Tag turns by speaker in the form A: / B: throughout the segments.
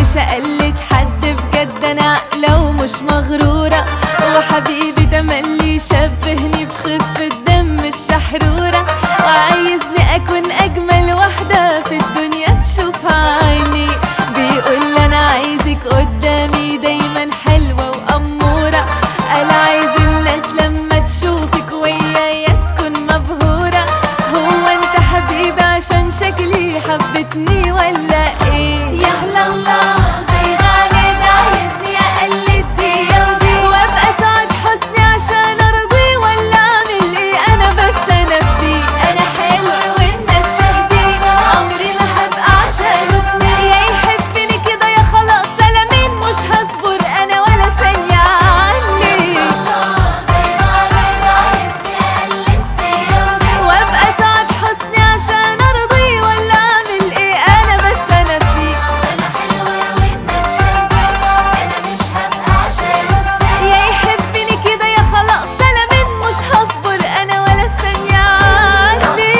A: مش اقلد حد بجد انا عاقله ومش مغروره وحبيبي تملي يشبهني بخفه دم الشحروره وعايزني اكون اجمل واحده في الدنيا تشوفها عيني بيقول انا عايزك قدامي دايما حلوه واموره قال عايز الناس لما تشوفك ويايا تكون مبهوره هو انت حبيبي عشان شكلي حبتني ولا ايه يا هلا الله زي غاني عايزني اقلد دي ودي وابقى سعد حسني عشان ارضي ولا اعمل ايه انا بس انا فيه انا حلو والناس شاهدين عمري ما هبقى عشان اتنين يا يحبني كده يا خلاص سلامين مش هصبر انا ولا ثانيه عني وابقى سعد حسني عشان ارضي ولا اعمل ايه انا بس انا فيه يا يحبني كده يا خلاص سلامين مش هصبر انا ولا ثانيه عني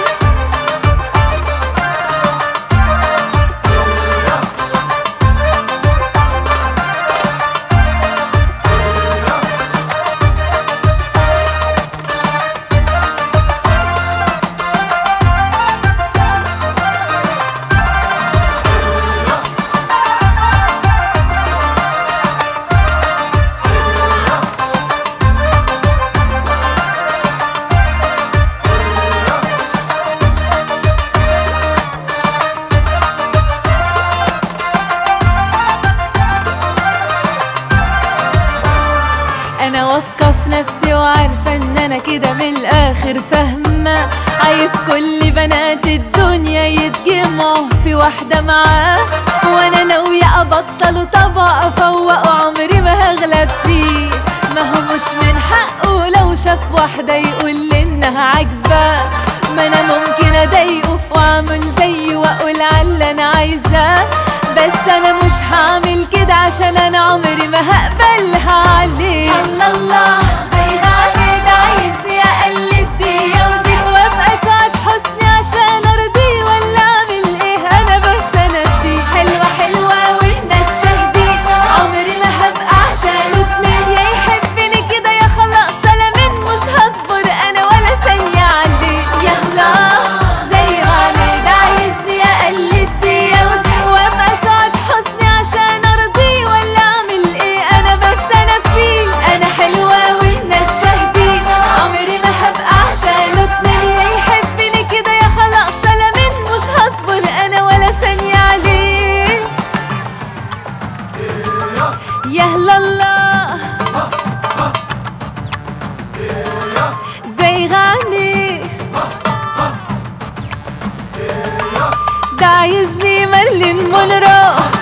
A: انا واثقه في نفسي وعارفه ان انا كده من الاخر فاهمه عايز كل بنات الدنيا يتجمعوا في واحده معاه وانا ناويه ابطل طبع افوق وعمري ما هغلب فيه ما هو مش من حقه لو شاف واحده يقول لي انها عاجباه ما انا ممكن اضايقه واعمل زيه واقول على اللي انا عايزاه بس انا مش هعمل كده عشان انا عمري ما هقبلها عليه الله الله زي غاني عايزني اقلد دي ودي وابقى سعد حسني عشان ارضيه ولا اعمل ايه انا بس انا دي حلوه حلوه والناس شاهدين عمري ما هبقى عشان اتنين يا يحبني كده يا خلاص سلامين مش هصبر انا ولا ثانيه عليه يا هلا زي غاني عايزني اقلد دي ودي وابقى سعد حسني عشان ارضيه ولا اعمل ايه انا بس انا فيه انا حلوه والناس شاهدين عمري ما هبقى عشان اتنين يا يحبني كده يا خلاص سلامين مش هصبر انا ولا ثانيه عليه يا هلا الله زي غني ده عايزني مارلين مونرو